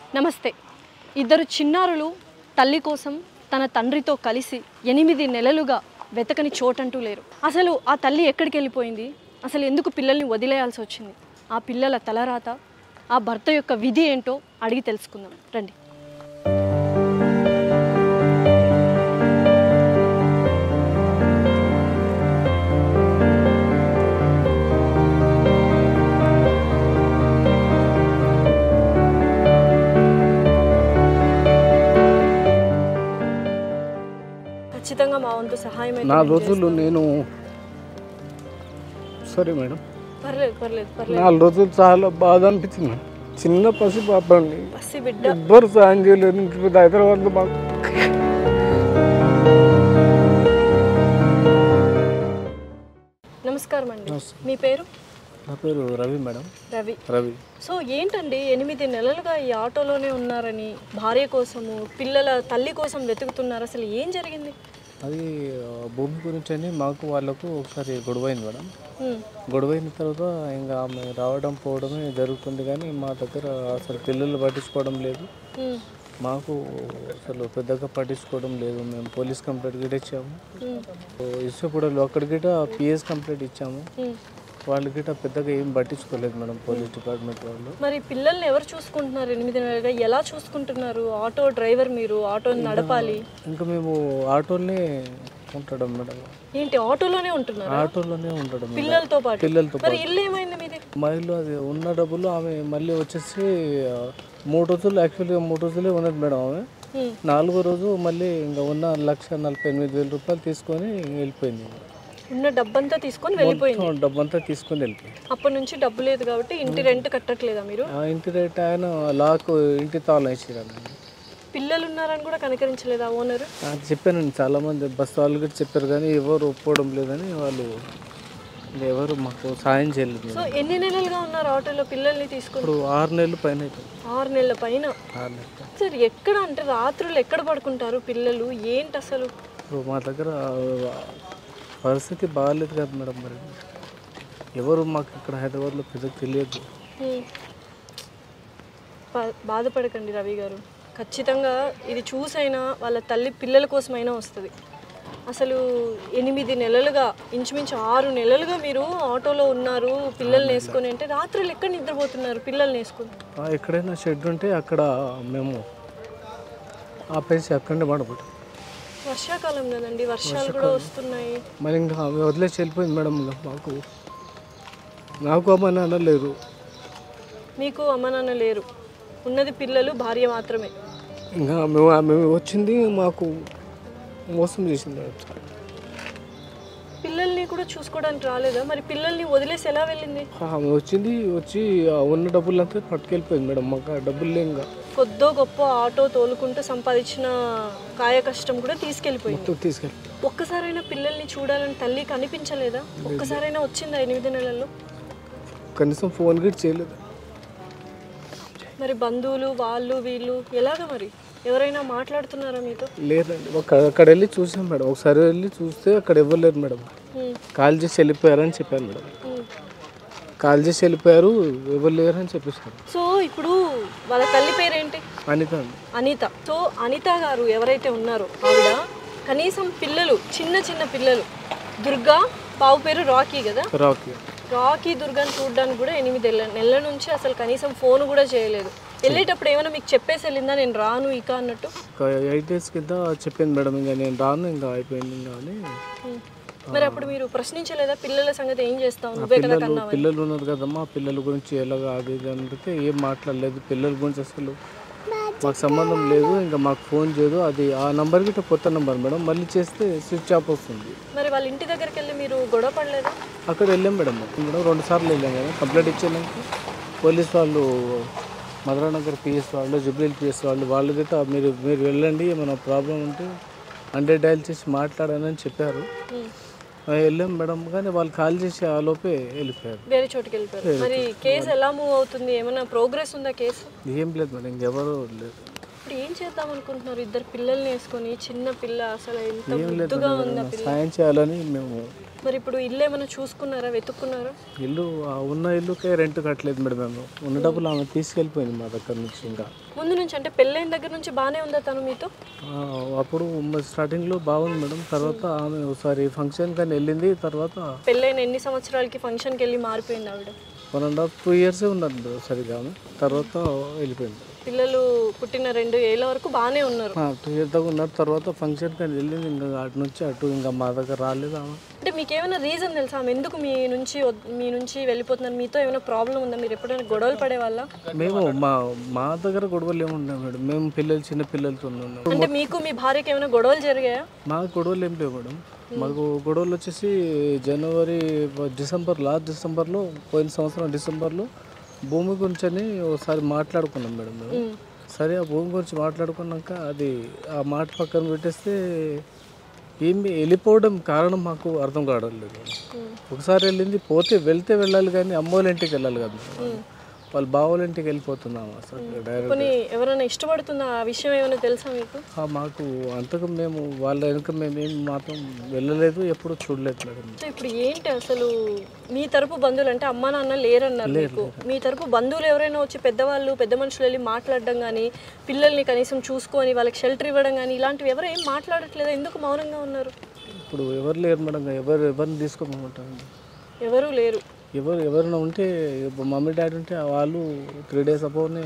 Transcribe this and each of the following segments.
నమస్తే ఇద్దరు చిన్నారులు తల్లి కోసం తన తండ్రితో కలిసి ఎనిమిది నెలలుగా వెతకని చోటంటూ లేరు అసలు ఆ తల్లి ఎక్కడికి వెళ్ళిపోయింది అసలు ఎందుకు పిల్లల్ని వదిలేయాల్సి వచ్చింది ఆ పిల్లల తలరాత ఆ భర్త యొక్క విధి ఏంటో అడిగి తెలుసుకుందాం రండి ఖచ్చితంగా మా వంతు సహాయం అయితే నా మేము రోజులు నేను సరే మేడం చేస్తాం. పర్లేదు పర్లేదు పర్లేదు నాలుగు రోజులు చాలా బాధ అనిపించింది మేడం చిన్న పసి పాపండి పసి బిడ్డ ఎవ్వరు సాయం చేయలేరు ఇంటి పెద్ద హైదరాబాద్లో మాకు నమస్కారం అండి మీ పేరు నా పేరు రవి మేడం రవి రవి సో ఏంటండి ఎనిమిది నెలలుగా ఈ ఆటోలోనే ఉన్నారని భార్య కోసము పిల్లల తల్లి కోసం వెతుకుతున్నారు అసలు ఏం జరిగింది అది ఆ, భూమి గురించి అని మాకు వాళ్ళకు ఒకసారి గొడవైంది మేడం హ్మ్. గొడవైన తర్వాత ఇంకా ఆమె రావడం పోవడమే జరుగుతుంది కానీ మా దగ్గర అసలు పిల్లలు పట్టించుకోవడం లేదు హ్మ్. మాకు అసలు పెద్దగా పట్టించుకోవడం లేదు మేము పోలీస్ కంప్లైంట్ గిట్ట ఇచ్చాము హ్మ్. ఇసుపూడలు అక్కడ గిట్ట పిఎస్ కంప్లైంట్ ఇచ్చాము హ్మ్. వాళ్ళు గిట్ట పెద్దగా ఏం పట్టించుకోలేదు మేడం పోలీస్ డిపార్ట్మెంట్ వాళ్ళు మరి పిల్లల్ని ఎవరు చూసుకుంటున్నారు ఎనిమిది నెలలుగా ఎలా చూసుకుంటున్నారు ఆటో డ్రైవర్ మీరు ఆటోని నడపాలి ఇంకా మేము ఆటోలోనే ఉంటాడం మేడం ఏంటి ఆటోలోనే ఉంటున్నారు ఆటోలోనే ఉండడం మేడం. పిల్లలతో పాటు పిల్లలతో మరి ఇల్లు ఏమైంది మీది మా ఇల్లు అది ఉన్న డబ్బులు ఆమె మళ్ళీ వచ్చేసి ఆ, మూడు రోజులు యాక్చువల్గా మూడు రోజులే ఉన్నది మేడం ఆమె హ్మ్. నాలుగో రోజు మళ్ళీ ఇంకా ఉన్న లక్ష నలభై ఎనిమిది వేల రూపాయలు తీసుకొని వెళ్ళిపోయింది ఉన్న డబ్బంతా తీసుకొని వెళ్ళిపోయింది మొత్తం డబ్బంతా తీసుకొని వెళ్ళిపోయింది అప్పటి నుంచి డబ్బు లేదు కాబట్టి ఇంటి రెంట్ కట్టట్లేదా మీరు ఆ ఇంటి రేట్ ఆయన లాక్ ఇంటి తాళం వేసిరండి పిల్లలు ఉన్నారని కూడా కనికరించలేదా ఓనర్ నాకు చెప్పానండి చాలా మంది బస్ వాళ్ళు కూడా చెప్పారు కానీ ఎవరు ఒప్పుకోవడం లేదని వాళ్ళు ఇంకా ఎవరు మాకు సాయం చేయలేదు సో ఎన్ని నెలలుగా ఉన్నారు ఆటోలో పిల్లల్ని తీసుకొని ఇప్పుడు ఆరు నెలలు పైన అయిపోయింది ఆరు నెలల పైన ఆరు నెలలు సార్ ఎక్కడ అంటే రాత్రులు ఎక్కడ పడుకుంటారు పిల్లలు ఏంటి అసలు ఇప్పుడు మా దగ్గర పరిస్థితి బాగాలేదు కదా మేడం మరి ఎవరు మాకు ఇక్కడ హైదరాబాద్లో పెద్దగా తెలియదు హ్మ్. బా- బాధపడకండి రవి గారు ఖచ్చితంగా ఇది చూసైనా వాళ్ళ తల్లి పిల్లల కోసమైనా వస్తుంది అసలు ఎనిమిది నెలలుగా ఇంచుమించు ఆరు నెలలుగా మీరు ఆటోలో ఉన్నారు పిల్లల్ని వేసుకొని అంటే రాత్రులు ఎక్కడ నిద్రపోతున్నారు పిల్లల్ని వేసుకొని ఆ, ఎక్కడైనా షెడ్ ఉంటే అక్కడ మేము ఆపేసి అక్కడనే పడబట్టు వర్షాకాలం కదండి వర్షాలు కూడా వస్తున్నాయి మరి ఇంకా ఆమె వదిలేసి వెళ్ళిపోయింది మేడం ఇంకా మాకు నాకు అమ్మ నాన్న లేరు మీకు అమ్మ నాన్న లేరు ఉన్నది పిల్లలు భార్య మాత్రమే ఇంకా మేము ఆమె వచ్చింది మాకు మోసం చేసింది పిల్లల్ని కూడా చూసుకోవడానికి రాలేదా మరి పిల్లల్ని వదిలేసి ఎలా వెళ్ళింది ఆమె వచ్చింది వచ్చి ఆ ఉన్న డబ్బులంతా పట్టుకెళ్ళిపోయింది మేడం మాకు ఆ డబ్బులు లేక కొద్దో గొప్ప ఆటో తోలుకుంటూ సంపాదించిన కాయ కష్టం కూడా తీసుకెళ్ళిపోయింది మొత్తం తీసుకెళ్ళి ఒక్కసారైనా పిల్లల్ని చూడాలని తల్లికి అనిపించలేదా ఒక్కసారైనా వచ్చిందా ఎనిమిది నెలల్లో కనీసం ఫోన్ కూడా చేయలేదు మరి బంధువులు వాళ్ళు వీళ్ళు ఎలాగ మరి ఎవరైనా మాట్లాడుతున్నారా మీతో లేదండి ఒక అక్కడ వెళ్ళి చూసాం మేడం ఒకసారి వెళ్ళి చూస్తే అక్కడ ఎవరు లేరు మేడం ఉమ్, కాల్ చేసి వెళ్ళిపోయారని చెప్పాను మేడం ఉమ్. కాల్ చేసి వెళ్ళిపోయారు ఎవరు లేరని చెప్పేసారు సో ఇప్పుడు వాళ్ళ తల్లి పేరేంటి అనిత అండి అనిత సో అనిత గారు ఎవరైతే ఉన్నారో ఆవిడ కనీసం పిల్లలు చిన్న చిన్న పిల్లలు దుర్గా పావు పేరు రాకీ కదా రాకి రాకీ దుర్గాని చూడడానికి కూడా ఎనిమిది నెలల నెలల నుంచి అసలు కనీసం ఫోన్ కూడా చేయలేదు వెళ్ళేటప్పుడు ఏమైనా మీకు చెప్పేసి వెళ్ళిందా నేను రాను ఇక అన్నట్టు ఒక ఎయిట్ డేస్ కింద చెప్పింది మేడం ఇంకా నేను రాను ఇంకా అయిపోయింది ఇంకా అని ఉమ్. మరి అప్పుడు మీరు ప్రశ్నించలేదా పిల్లల సంగతి ఏం చేస్తావు నువ్వే కదా పిల్లలు కన్నావని పిల్లలు ఉన్నారు కదమ్మా పిల్లల గురించి ఎలాగ అది ఇది అని అడిగితే ఏం మాట్లాడలేదు పిల్లల గురించి అసలు మాకు సంబంధం లేదు ఇంకా మాకు ఫోన్ చేయదు అది ఆ నెంబర్ గిట్ట కొత్త నెంబర్ మేడం మళ్ళీ చేస్తే స్విచ్ ఆఫ్ వస్తుంది మరి వాళ్ళ ఇంటి దగ్గరికి వెళ్ళి మీరు గొడవ పడలేదా అక్కడ వెళ్ళాం మేడం మేడం రెండు సార్లు వెళ్ళాం కదా కంప్లైంట్ ఇచ్చేదానికి పోలీస్ వాళ్ళు మధురానగర్ పిఎస్ వాళ్ళు జుబ్లీల్ పిఎస్ వాళ్ళు వాళ్ళు గిట్ట మీరు మీరు వెళ్ళండి ఏమైనా ప్రాబ్లం ఉంటే హండ్రెడ్ డైల్ చేసి మాట్లాడానని చెప్పారు ఉమ్. ఆ, వెళ్ళాం మేడం కానీ వాళ్ళు కాల్ చేసి ఆ లోపే వెళ్ళిపోయారు వేరే చోటుకి వెళ్ళిపోయారు మరి కేసు ఎలా మూవ్ అవుతుంది ఏమైనా ప్రోగ్రెస్ ఉందా కేసు ఏం లేదు మేడం ఇంకెవరు లేదు ఇప్పుడు ఏం చేద్దాం అనుకుంటున్నారు ఇద్దరు పిల్లల్ని వేసుకొని చిన్న పిల్ల అసలు ఎంత ఏం లేదు ముద్దుగా ఉందా పిల్ల సాయం చేయాలని మేము మరి ఇప్పుడు ఇల్లు ఏమైనా చూసుకున్నారా వెతుక్కున్నారా ఇల్లు ఆ ఉన్న ఇల్లుకే రెంట్ కట్టలేదు మేడం మేము ఉన్న డబ్బులు ఆమె తీసుకెళ్ళిపోయింది మా దగ్గర నుంచి ఇంకా ముందు నుంచి అంటే పెళ్ళైన దగ్గర నుంచి బాగానే ఉందా తను మీతో ఆ, అప్పుడు మ- స్టార్టింగ్లో బాగుంది మేడం తర్వాత ఆమె ఒకసారి ఫంక్షన్ కానీ వెళ్ళింది తర్వాత పెళ్ళైన ఎన్ని సంవత్సరాలకి ఫంక్షన్కి వెళ్ళి మారిపోయింది ఆవిడ వన్ అండ్ హాఫ్ టూ ఇయర్సే ఉన్నది సరిగా ఆమె తర్వాత వెళ్ళిపోయింది పిల్లలు పుట్టిన రెండు ఏళ్ళ వరకు బాగానే ఉన్నారు టూ ఇయర్స్ దాకా ఉన్నారు తర్వాత ఫంక్షన్ కానీ వెళ్ళింది ఇంకా అటు నుంచి అటు ఇంకా మా దగ్గర రాలేదు ఆమె అంటే మీకు ఏమైనా రీజన్ తెలుసా ఆమె ఎందుకు మీ నుంచి వద్- మీ నుంచి వెళ్ళిపోతున్నారు మీతో ఏమైనా ప్రాబ్లం ఉందా మీరు ఎప్పుడైనా గొడవలు పడేవాళ్ళ మేము మా మా దగ్గర గొడవలు ఏముండవు మేడం మేము పిల్లలు చిన్న పిల్లలతో ఉన్నాం అంటే మీకు మీ భార్యకి ఏమైనా గొడవలు జరిగాయా మాకు గొడవలు ఏం లేవు మేడం మాకు గొడవలు వచ్చేసి జనవరి డిసెంబర్ లాస్ట్ డిసెంబర్లో పోయిన సంవత్సరం డిసెంబర్లో భూమి గురించి అని ఒకసారి మాట్లాడుకున్నాం మేడం మేము ఉమ్. సరే ఆ భూమి గురించి మాట్లాడుకున్నాక అది ఆ మాట పక్కన పెట్టేస్తే ఏమి వెళ్ళిపోవడం కారణం మాకు అర్థం కావడం లేదు మేడం. ఉమ్. ఒకసారి వెళ్ళింది పోతే వెళ్తే వెళ్ళాలి కానీ అమ్మోళ్ళ ఇంటికి వెళ్ళాలి కదా మేడం. వాళ్ళ బావోళ్ళ ఇంటికి వెళ్ళిపోతున్నాం అసలు డైరెక్ట్ కొన్ని ఎవరైనా ఇష్టపడుతుందా ఆ విషయం ఏమైనా తెలుసా మీకు ఆ, మాకు అంతకు మేము వాళ్ళ వెనుక మేము ఏం మాత్రం వెళ్ళలేదు ఎప్పుడు చూడలేదు మేడం సో ఇప్పుడు ఏంటి అసలు మీ తరపు బంధువులు అంటే అమ్మా నాన్న లేరన్నారు మీకు మీ తరపు బంధువులు ఎవరైనా వచ్చి పెద్దవాళ్ళు పెద్ద మనుషులు వెళ్ళి మాట్లాడడం కానీ పిల్లల్ని కనీసం చూసుకొని వాళ్ళకి షెల్టర్ ఇవ్వడం కానీ ఇలాంటివి ఎవరు ఏం మాట్లాడట్లేదు ఎందుకు మౌనంగా ఉన్నారు ఇప్పుడు ఎవరు లేరు మేడం ఎవరు ఎవరిని తీసుకోమంటారు ఎవరూ లేరు ఎవరు ఎవరైనా ఉంటే ఇప్పుడు మమ్మీ డాడీ ఉంటే వాళ్ళు త్రీ డేస్ అబౌవ్నే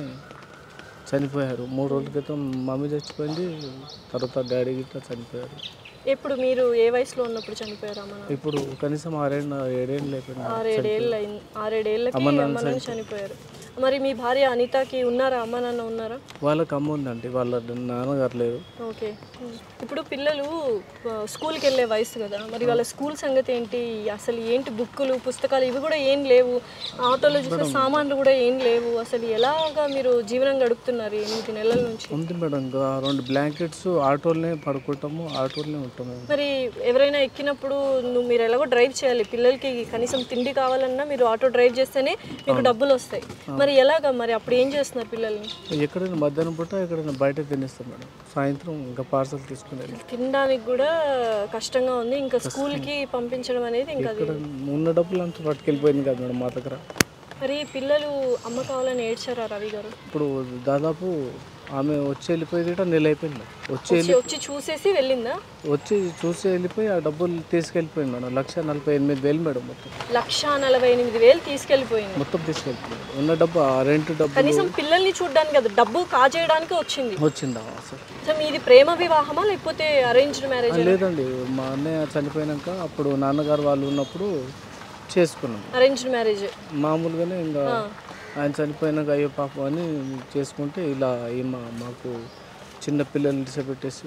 చనిపోయారు మూడు రోజుల క్రితం మమ్మీ చచ్చిపోయింది తర్వాత డాడీ గిట్లా చనిపోయారు ఎప్పుడు మీరు ఏ వయసులో ఉన్నప్పుడు చనిపోయారు అమ్మ నాన్న ఇప్పుడు కనీసం ఆరేళ్ళు ఏడేళ్ళు అయిపోయింది ఆరేడేళ్ళు అయింది ఆరేడేళ్ళకి అమ్మ నాన్న చనిపోయారు మరి మీ భార్య అనితకి ఉన్నారా అమ్మ నాన్న ఉన్నారా వాళ్ళకి అమ్మ ఉందండి వాళ్ళ నాన్నగారు లేరు ఓకే ఇప్పుడు పిల్లలు ఆ, స్కూల్కి వెళ్ళే వయసు కదా మరి వాళ్ళ స్కూల్ సంగతి ఏంటి అసలు ఏంటి బుక్కులు పుస్తకాలు ఇవి కూడా ఏం లేవు ఆటోలో చూసే సామాన్లు కూడా ఏం లేవు అసలు ఎలాగా మీరు జీవనం గడుపుతున్నారు ఈ ఎనిమిది నెలల నుంచి ఉంది మేడం ఇంకా రెండు బ్లాంకెట్స్ ఆటోలనే పడుకుంటాము ఆటోలనే ఉంటాము మరి ఎవరైనా ఎక్కినప్పుడు నువ్వు మీరు ఎలాగో డ్రైవ్ చేయాలి పిల్లలకి కనీసం తిండి కావాలన్నా మీరు ఆటో డ్రైవ్ చేస్తేనే మీకు డబ్బులు వస్తాయి మరి ఎలాగా మరి అప్పుడు ఏం చేస్తున్నారు పిల్లల్ని ఎక్కడైనా మధ్యాహ్నం పూట ఎక్కడైనా బయట తినేస్తాం మేడం సాయంత్రం ఇంకా పార్సల్ తీసుకుని వెళ్ళి తినడానికి కూడా కష్టంగా ఉంది ఇంకా స్కూల్కి పంపించడం అనేది ఇంకా అది ఇక్కడ ఉన్న డబ్బులు అంతా పట్టుకెళ్ళిపోయింది కదా మేడం మా దగ్గర మరి పిల్లలు అమ్మ కావాలని ఏడ్చారా రవి గారు ఇప్పుడు దాదాపు ఆమె వచ్చి వెళ్ళిపోయింది కూడా నెల అయిపోయింది మేడం. వచ్చి వచ్చి వచ్చి చూసేసి వెళ్ళిందా వచ్చి చూసి వెళ్ళిపోయి ఆ డబ్బులు తీసుకెళ్ళిపోయింది మేడం లక్ష నలభై ఎనిమిది వేలు మేడం మొత్తం లక్ష నలభై ఎనిమిది వేలు తీసుకెళ్ళిపోయింది మొత్తం తీసుకెళ్ళిపోయింది ఉన్న డబ్బు ఆ రెంట్ డబ్బు కనీసం పిల్లల్ని చూడడానికి కదా డబ్బు కాజేయడానికి వచ్చింది వచ్చిందా అసలు సో మీది ప్రేమ వివాహమా లేకపోతే అరేంజ్డ్ మ్యారేజ్ లేదండి మా అన్నయ్య చనిపోయినాక అప్పుడు నాన్నగారు వాళ్ళు ఉన్నప్పుడు చేసుకున్నాం అరేంజ్డ్ మ్యారేజ్ మామూలుగానే ఇంకా ఆయన చనిపోయినాక అయ్యో పాపం అని చేసుకుంటే ఇలా ఈమె మాకు చిన్న పిల్లల్ని పెట్టేసి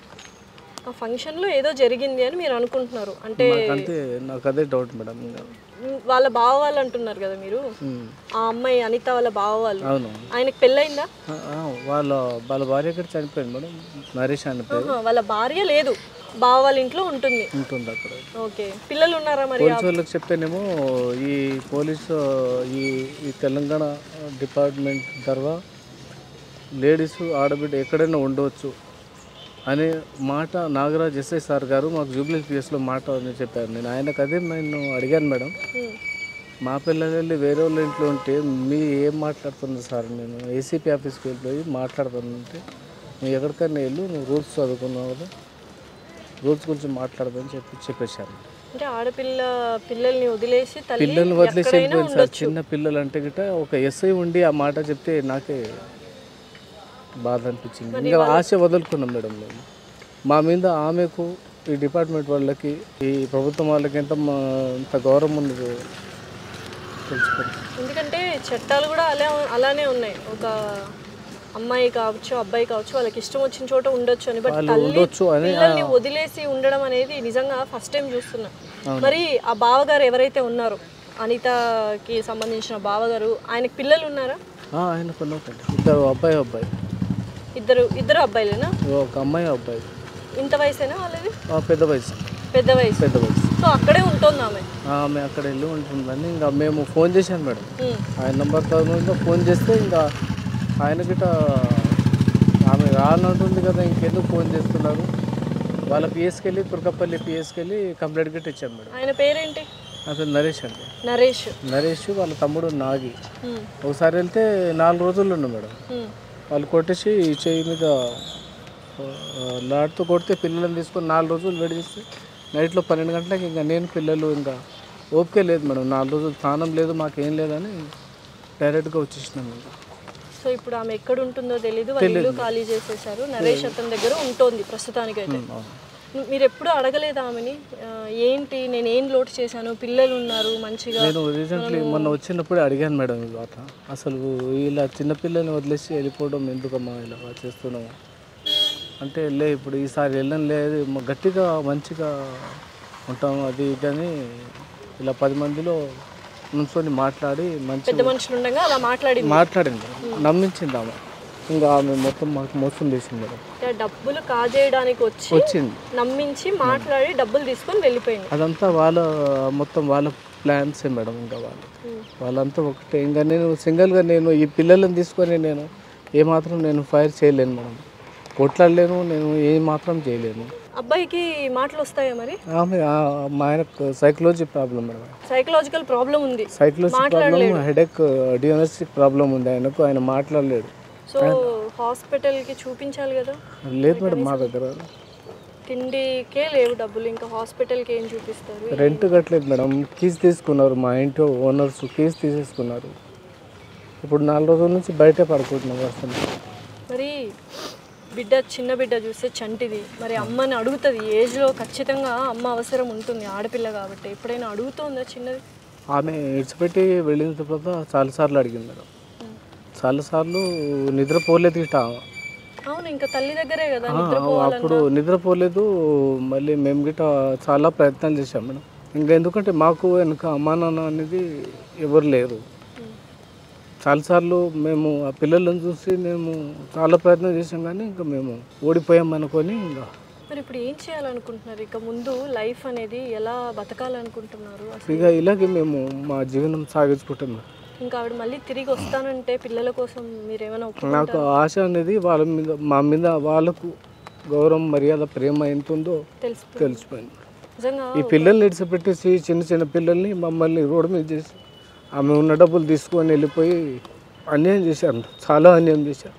ఆ ఫంక్షన్లో ఏదో జరిగింది అని మీరు అనుకుంటున్నారు అంటే అంటే నాకు అదే డౌట్ మేడం ఇంకా మ్, వాళ్ళ బావ వాళ్ళు అంటున్నారు కదా మీరు ఉమ్. ఆ అమ్మాయి అనిత వాళ్ళ బావ వాళ్ళు అవును ఆయనకి పెళ్ళయిందా ఆ, ఆ, వాళ్ళ వాళ్ళ భార్య ఇక్కడ చనిపోయింది మేడం నరేష్ అనే పేరు ఆహా, వాళ్ళ భార్య లేదు బావ వాళ్ళ ఇంట్లో ఉంటుంది ఉంటుంది అక్కడ ఓకే పిల్లలు ఉన్నారా మరి పోలీసు వాళ్ళకి చెప్తేనేమో ఈ పోలీసు ఈ ఈ తెలంగాణ డిపార్ట్మెంట్ తర్వాత లేడీస్ ఆడబిడ్డ ఎక్కడైనా ఉండవచ్చు అనే మాట నాగరాజ్ ఎస్ఐ సార్ గారు మాకు జూబ్లీ పిఎస్లో మాట అని చెప్పారు నేను ఆయనకు అదే నేను అడిగాను మేడం ఉమ్. మా పిల్లలు వెళ్ళి వేరే వాళ్ళ ఇంట్లో ఉంటే మీ ఏం మాట్లాడుతుంది సార్ నేను ఏసీపీ ఆఫీస్కి వెళ్ళిపోయి మాట్లాడుతానంటే నువ్వు ఎక్కడికైనా వెళ్ళు నువ్వు రూల్స్ చదువుకున్నావు కదా రూల్స్ గురించి మాట్లాడదని చెప్పి చెప్పేశారు అంటే ఆడపిల్ల పిల్లల్ని వదిలేసి తల్లి పిల్లల్ని వదిలేసి ఎక్కడైనా వెళ్ళిపోయింది సార్ ఉండొచ్చు చిన్న పిల్లలు అంటే గిట్ట ఒక ఎస్ఐ ఉండి ఆ మాట చెప్తే నాకే బాధ అనిపించింది ఇంకా ఆశ వదులుకున్నాం మేడం మేము మా మీద ఆమెకు ఈ డిపార్ట్మెంట్ వాళ్ళకి ఈ ప్రభుత్వం వాళ్ళకి ఎంత మా- ఎంత గౌరవం ఉన్నది తెలుసుకోండి ఎందుకంటే చట్టాలు కూడా అలా అలానే ఉన్నాయి ఒక అమ్మాయి కావచ్చు అబ్బాయి కావచ్చు వాళ్ళకి ఇష్టం వచ్చిన చోట ఉండొచ్చు అని బట్ వాళ్ళు తల్లి ఉండొచ్చు అని పిల్లల్ని వదిలేసి ఉండడం అనేది నిజంగా ఫస్ట్ టైం చూస్తున్నా మరి ఆ బావగారు ఎవరైతే ఉన్నారో అనితకి సంబంధించిన బావగారు ఆయనకి పిల్లలు ఉన్నారా ఆ, ఆయన కొన్ని ఒకటి ఇద్దరు అబ్బాయి అబ్బాయి ఇద్దరు ఇద్దరు అబ్బాయిలేనా ఒక అమ్మాయి అబ్బాయి ఇంత వయసేనా వాళ్ళది ఆ, పెద్ద వయసు పెద్ద వయసు పెద్ద వయసు సో అక్కడే ఉంటుంది ఆమె ఆమె అక్కడ వెళ్ళి ఉంటుందని ఇంకా మేము ఫోన్ చేశాను మేడం ఉమ్. ఆయన నెంబర్ తర్వాత ఫోన్ చేస్తే ఇంకా ఆయన గిట్ట ఆమె మరి రానంటుంది కదా ఇంకెందుకు ఫోన్ చేస్తున్నారు వాళ్ళ పిఎస్కి వెళ్ళి తుర్కపల్లి పిఎస్కి వెళ్ళి కంప్లైంట్ గట్టి ఇచ్చాం మేడం ఆయన పేరేంటి అతను నరేష్ అండి నరేష్ నరేష్ వాళ్ళ తమ్ముడు నాగి ఉమ్, ఒకసారి వెళ్తే నాలుగు రోజులు ఉండు మేడం ఉమ్, వాళ్ళు కొట్టేసి ఈ చెయ్యి మీద ఆ, లాడ్తో కొడితే పిల్లలను తీసుకొని నాలుగు రోజులు వెయిట్ చేస్తే నైట్లో పన్నెండు గంటలకు ఇంకా నేను పిల్లలు ఇంకా ఓపిక లేదు మేడం నాలుగు రోజులు స్నానం లేదు మాకేం లేదని డైరెక్ట్గా వచ్చేసినాం ఇంకా సో ఇప్పుడు ఆమె ఎక్కడ ఉంటుందో తెలీదు వాళ్ళ ఇల్లు ఖాళీ చేసేసారు నరేష్ అతని దగ్గర ఉంటుంది ప్రస్తుతానికైతే అవును. మీరు ఎప్పుడు అడగలేదు ఆమెని ఆ, ఏంటి నేను ఏం లోటు చేశాను పిల్లలు ఉన్నారు మంచిగా నేను రీసెంట్లీ మొన్న వచ్చినప్పుడే అడిగాను మేడం ఈ మాట అసలు ఇలా చిన్నపిల్లని వదిలేసి వెళ్ళిపోవడం ఎందుకమ్మా ఇలా చేస్తున్నాము అంటే లే ఇప్పుడు ఈసారి వెళ్ళం లేదు మ- గట్టిగా మంచిగా ఉంటాం అది ఇది అని ఇలా పది మందిలో నుంచొని మాట్లాడి మంచి పెద్ద మనుషులు ఉండగా అలా మాట్లాడింది మాట్లాడింది నమ్మించింది ఆమె ఇంకా ఆమె మొత్తం మాకు మోసం చేసింది మేడం అంటే డబ్బులు కాజేయడానికి వచ్చి వచ్చింది నమ్మించి మాట్లాడి డబ్బులు తీసుకొని వెళ్ళిపోయింది అదంతా వాళ్ళ మొత్తం వాళ్ళ ప్లాన్సే మేడం ఇంకా వాళ్ళు వాళ్ళంతా ఒకటే ఇంకా నేను సింగిల్గా నేను ఈ పిల్లలను తీసుకొని నేను ఏమాత్రం నేను ఫైర్ చేయలేను మేడం కొట్లాడలేను నేను ఏ మాత్రం చేయలేను అబ్బాయికి మాటలు వస్తాయా మరి ఆమె ఆ- మా ఆయనకు psychology problem madam psychological problem ఉంది psychology problem headache diagnostic problem ఉంది ఆయనకు ఆయన మాట్లాడలేడు సో హాస్పిటల్కి చూపించాలి కదా లేదు మేడం మా దగ్గర తిండికే లేవు డబ్బులు ఇంకా హాస్పిటల్కి ఏం చూపిస్తారు రెంట్ కట్టలేదు మేడం కీస్ తీసుకున్నారు మా ఇంటి ఓనర్స్ కీస్ తీసేసుకున్నారు ఇప్పుడు నాలుగు రోజుల నుంచి బయటే పడుకుంటున్నాం వస్తుంది మరి బిడ్డ చిన్న బిడ్డ చూస్తే చంటిది మరి అమ్మని అడుగుతుంది ఏజ్లో ఖచ్చితంగా అమ్మ అవసరం ఉంటుంది ఆడపిల్ల కాబట్టి ఎప్పుడైనా అడుగుతుందా చిన్నది ఆమె ఇడిచిపెట్టి వెళ్ళిన తర్వాత చాలాసార్లు అడిగింది మేడం చాలాసార్లు నిద్రపోలేదు ఇట ఆమె. అవును ఇంకా తల్లి దగ్గరే కదా ఆ, నిద్రపోవాలన్నా అప్పుడు నిద్రపోలేదు మళ్ళీ మేము గిట చాలా ప్రయత్నాలు చేశాం మేడం ఇంకా ఎందుకంటే మాకు వెనుక అమ్మా నాన్న అనేది ఎవరు లేరు చాలాసార్లు మేము ఆ పిల్లలను చూసి మేము చాలా ప్రయత్నం చేసాం కానీ ఇంకా మేము ఓడిపోయాం అనుకొని ఇంకా మరి ఇప్పుడు ఏం చేయాలనుకుంటున్నారు ఇక ముందు లైఫ్ అనేది ఎలా బతకాలనుకుంటున్నారు అసలు ఇక ఇలాగే మేము మా జీవనం సాగించుకుంటాం మేడం. ఇంకా ఆవిడ మళ్ళీ తిరిగి వస్తానంటే పిల్లల కోసం మీరు ఏమైనా నాకు ఆశ అనేది వాళ్ళ మీద మా మీద వాళ్ళకు గౌరవం మర్యాద ప్రేమ ఎంత ఉందో తెలుసు తెలిసిపోయింది నిజంగా ఈ పిల్లల్ని ఇడిచిపెట్టేసి చిన్న చిన్న పిల్లల్ని మమ్మల్ని రోడ్డు మీద చేసి ఆమె ఉన్న డబ్బులు తీసుకొని వెళ్ళిపోయి అన్యాయం చేశారు చాలా అన్యాయం చేశారు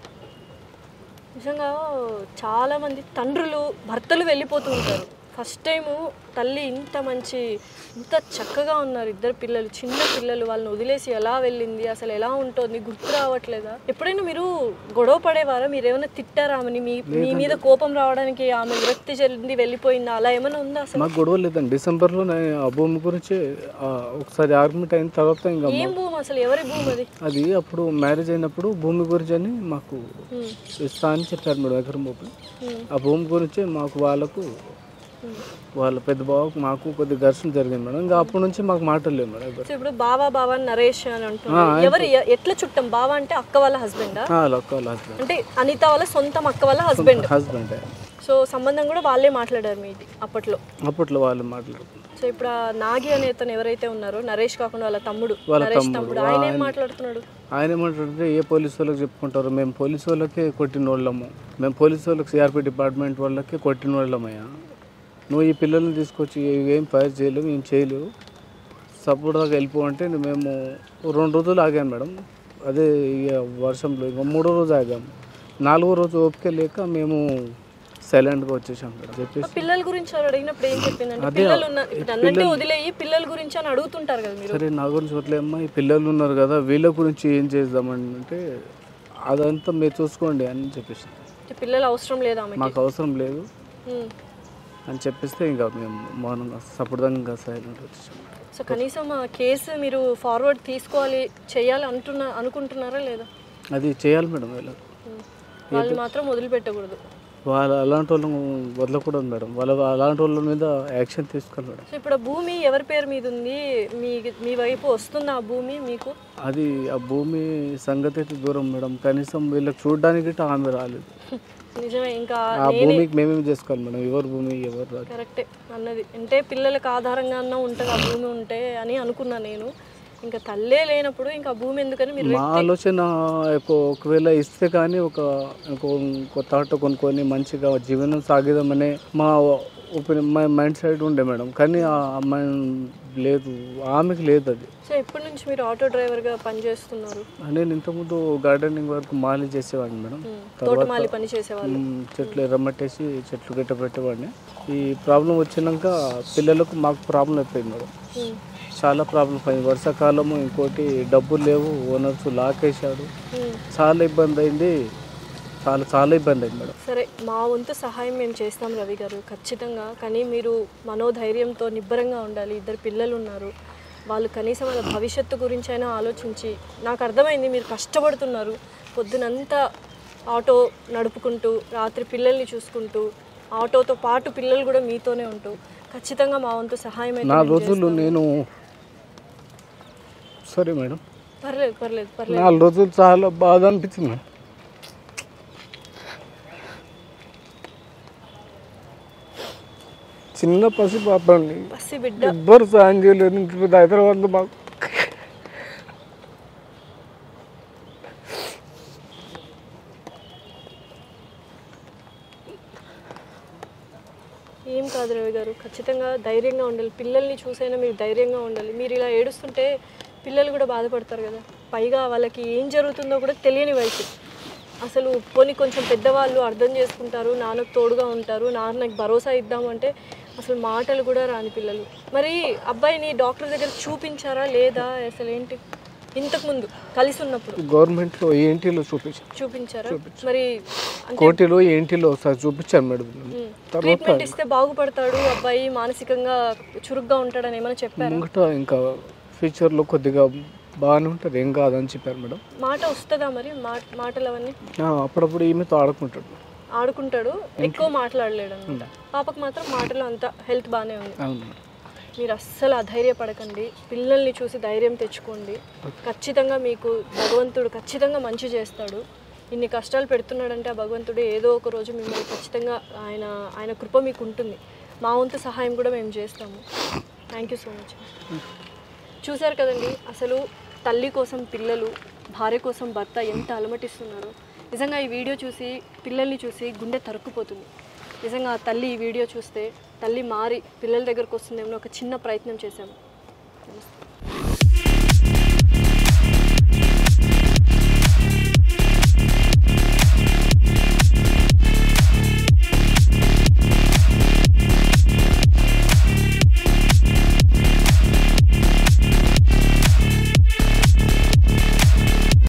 నిజంగా చాలా మంది తండ్రులు భర్తలు వెళ్ళిపోతూ ఉంటారు ఫస్ట్ టైము తల్లి ఇంత మంచి ఇంత చక్కగా ఉన్నారు ఇద్దరు పిల్లలు చిన్న పిల్లలు వాళ్ళని వదిలేసి ఎలా వెళ్ళింది అసలు ఎలా ఉంటుంది గుర్తు రావట్లేదా ఎప్పుడైనా మీరు గొడవ పడేవారా మీరు ఏమైనా తిట్టారా ఆమెని మీ మీ మీద కోపం రావడానికి ఆమె విరక్తి చెంది వెళ్ళిపోయిందా అలా ఏమైనా ఉందా అసలు మాకు గొడవ లేదండి డిసెంబర్లో నేను ఆ భూమి గురించి ఆ, ఒకసారి ఆర్గ్యుమెంట్ అయిన తర్వాత ఇంకా ఏం భూమి అసలు ఎవరి భూమి అది అది అప్పుడు మ్యారేజ్ అయినప్పుడు భూమి గురించి అని మాకు ఉమ్, ఇస్తా అని చెప్పారు మేడం ఎకరం భూమి ఉమ్, ఆ భూమి గురించి మాకు వాళ్ళకు ఉమ్. వాళ్ళ పెద్ద బావకు మాకు కొద్ది ఘర్షణ జరిగింది మేడం ఇంకా అప్పటి నుంచి మాకు మాటలు లేవు మేడం ఎవరు సో ఇప్పుడు బావా బావా నరేష్ అని అంటున్నారు ఎవరు ఎ- ఎట్లా చుట్టం బావా అంటే అక్క వాళ్ళ హస్బెండా లొక్క హస్బెండ్ అంటే అనిత వాళ్ళ సొంతం అక్క వాళ్ళ హస్బెండ్ హస్బెండ్ సో సంబంధం కూడా వాళ్ళే మాట్లాడారు మీది అప్పట్లో అప్పట్లో వాళ్ళు మాట్లాడుతున్నారు సో ఇప్పుడు ఆ నాగి అనే అతను ఎవరైతే ఉన్నారో నరేష్ కాకుండా వాళ్ళ తమ్ముడు వాళ్ళ నరేష్ తమ్ముడు, తమ్ముడు ఆయన ఏం మాట్లాడుతున్నాడు ఆయన ఏమంటారంటే ఏ పోలీసు వాళ్ళకి చెప్పుకుంటారు మేము పోలీసు వాళ్ళకే కొట్టిన వాళ్ళము మేము పోలీసు వాళ్ళకి సిఆర్పి డిపార్ట్మెంట్ వాళ్ళకి కొట్టిన వాళ్ళమయ్యా నువ్వు ఈ పిల్లల్ని తీసుకొచ్చి ఏం ఫైర్ చేయలేవు ఏం చేయలేవు సపోర్ట్ దాకా వెళ్ళిపో అంటే మేము రెండు రోజులు ఆగాను మేడం అదే ఇక వర్షంలో ఇంకా మూడో రోజు ఆగాము నాలుగో రోజు ఓపిక లేక మేము సైలెంట్గా వచ్చేసాం మేడం ఆ చెప్పేసి పిల్లల గురించి వాళ్ళు అడిగినప్పుడు ఏం చెప్పిందంటే పిల్లలు ఉన్న నన్నంటే వదిలేయి పిల్లల గురించి అని అడుగుతుంటారు కదా మీరు సరే నా గురించి వదిలేమ్మా ఈ పిల్లలు ఉన్నారు కదా వీళ్ళ గురించి ఏం చేద్దామని అంటే అదంతా మీరు చూసుకోండి అని చెప్పేసి అంటే పిల్లలు అవసరం లేదా ఆమెకి మాకు అవసరం లేదు ఉమ్. అని చెప్పేస్తే ఇంకా మేము మౌనంగా సపోర్ట్గా సైలెంట్ వచ్చేసాం సో కనీసం ఆ కేసు మీరు ఫార్వర్డ్ తీసుకోవాలి చేయాలి అంటున్నా అనుకుంటున్నారా లేదా అది చేయాలి మేడం వీళ్ళు ఉమ్. వాళ్ళు మాత్రం వదిలిపెట్టకూడదు వాళ్ళ అలాంటి వాళ్ళని వదలకూడదు మేడం వాళ్ళ అలాంటి వాళ్ళ మీద యాక్షన్ తీసుకోవాలి మేడం సో ఇప్పుడు ఆ భూమి ఎవరి పేరు మీద ఉంది మీ మీ వైపు వస్తుందా ఆ భూమి మీకు అది ఆ భూమి సంగతి అయితే దూరం మేడం కనీసం వీళ్ళకి చూడడానికి ఆమె రాలేదు నిజమే ఇంకా ఆ భూమికి మేమేం చేసుకోవాలి మేడం ఎవరు భూమి ఎవరు రాదు కరెక్టే అన్నది అంటే పిల్లలకు ఆధారంగా అన్న ఉంటుంది ఆ భూమి ఉంటే అని అనుకున్నా నేను ఇంకా తల్లే లేనప్పుడు ఇంకా భూమి ఎందుకని మీరు మా ఆలోచన ఒక- ఒకవేళ ఇస్తే కానీ ఒక ఇంకో కొత్త ఆటో కొనుక్కొని మంచిగా జీవనం సాగిదామనే మా ఒపీనియన్ మా మైండ్ సైడ్ ఉండే మేడం కానీ ఆ అమ్మాయి లేదు ఆమెకి లేదు అది సో ఎప్పటి నుంచి మీరు ఆటో డ్రైవర్గా పనిచేస్తున్నారు నేను ఇంతకుముందు గార్డెనింగ్ వరకు మాలి చేసేవాడిని మేడం ఉమ్, తోటమాలి పని చేసేవాళ్ళు మ్, చెట్లు ఎర్రమట్టేసి చెట్లు గట్ట పెట్టేవాడిని ఈ ప్రాబ్లం వచ్చినాక పిల్లలకు మాకు ప్రాబ్లం అయిపోయింది మేడం ఉమ్, చాలా ప్రాబ్లం అయింది వర్షాకాలము ఇంకోటి డబ్బులు లేవు ఓనర్స్ లాకేశాడు ఉమ్. చాలా ఇబ్బంది అయింది చాలా చాలా ఇబ్బంది అయింది మేడం సరే మా వంతు సహాయం మేము చేస్తాం రవి గారు ఖచ్చితంగా కానీ మీరు మనోధైర్యంతో నిబ్బరంగా ఉండాలి ఇద్దరు పిల్లలు ఉన్నారు వాళ్ళు కనీసం వాళ్ళ భవిష్యత్తు గురించి అయినా ఆలోచించి నాకు అర్థమైంది మీరు కష్టపడుతున్నారు పొద్దునంతా ఆటో నడుపుకుంటూ రాత్రి పిల్లల్ని చూసుకుంటూ ఆటోతో పాటు పిల్లలు కూడా మీతోనే ఉంటూ ఖచ్చితంగా మా వంతు సహాయం అయితే నా మేము రోజులు చేస్తాము. నేను సరే మేడం పర్లేదు పర్లేదు పర్లేదు నాలుగు రోజులు చాలా బాధ అనిపించింది మేడం చిన్న పసి పాప అండి పసి బిడ్డ ఎవ్వరు సాయం చేయలేదు ఇంత పెద్ద హైదరాబాద్లో మాకు ఏం కాదు రవి గారు ఖచ్చితంగా ధైర్యంగా ఉండాలి పిల్లల్ని చూసైనా మీరు ధైర్యంగా ఉండాలి మీరు ఇలా ఏడుస్తుంటే పిల్లలు కూడా బాధపడతారు కదా పైగా వాళ్ళకి ఏం జరుగుతుందో కూడా తెలియని వయసు అసలు పోనీ కొంచెం పెద్దవాళ్ళు అర్థం చేసుకుంటారు నాన్నకు తోడుగా ఉంటారు నాన్నకి భరోసా ఇద్దామంటే అసలు మాటలు కూడా రాని పిల్లలు మరి అబ్బాయిని డాక్టర్ దగ్గర చూపించారా లేదా అసలు ఏంటి ఇంతకుముందు కలిసి ఉన్నప్పుడు గవర్నమెంట్లో ఏంటిలో చూపించాను చూపించారా మరి అంటే కోటిలో ఏంటిలో ఒకసారి చూపించాను మేడం తర్వాత ట్రీట్మెంట్ ఇస్తే బాగుపడతాడు అబ్బాయి మానసికంగా చురుగ్గా ఉంటాడని ఏమైనా చెప్పారు ముంగట ఇంకా ఫ్యూచర్లో కొద్దిగా బాగానే ఉంటుంది ఏం కాదని చెప్పారు మేడం మాట వస్తుందా మరి మా- మాటలు అవన్నీ ఆ, అప్పుడప్పుడు ఈమెతో ఆడుకుంటాడు ఆడుకుంటాడు ఎక్కువ మాట్లాడలేడు అనమాట పాపకు మాత్రం మాటలు అంతా హెల్త్ బాగానే ఉంది అవును మేడం మీరు అస్సలు అధైర్యపడకండి పిల్లల్ని చూసి ధైర్యం తెచ్చుకోండి ఖచ్చితంగా మీకు భగవంతుడు ఖచ్చితంగా మంచి చేస్తాడు ఇన్ని కష్టాలు పెడుతున్నాడంటే ఆ భగవంతుడు ఏదో ఒక రోజు మిమ్మల్ని ఖచ్చితంగా ఆయన ఆయన కృప మీకు ఉంటుంది మా వంతు సహాయం కూడా మేము చేస్తాము థ్యాంక్ యూ సో మచ్ చూశారు కదండి అసలు తల్లి కోసం పిల్లలు భార్య కోసం భర్త ఎంత అలమటిస్తున్నారో నిజంగా ఈ వీడియో చూసి పిల్లల్ని చూసి గుండె తరుక్కుపోతుంది నిజంగా ఆ తల్లి ఈ వీడియో చూస్తే తల్లి మారి పిల్లల దగ్గరకు వస్తుందేమో ఒక చిన్న ప్రయత్నం చేశాము నమస్తే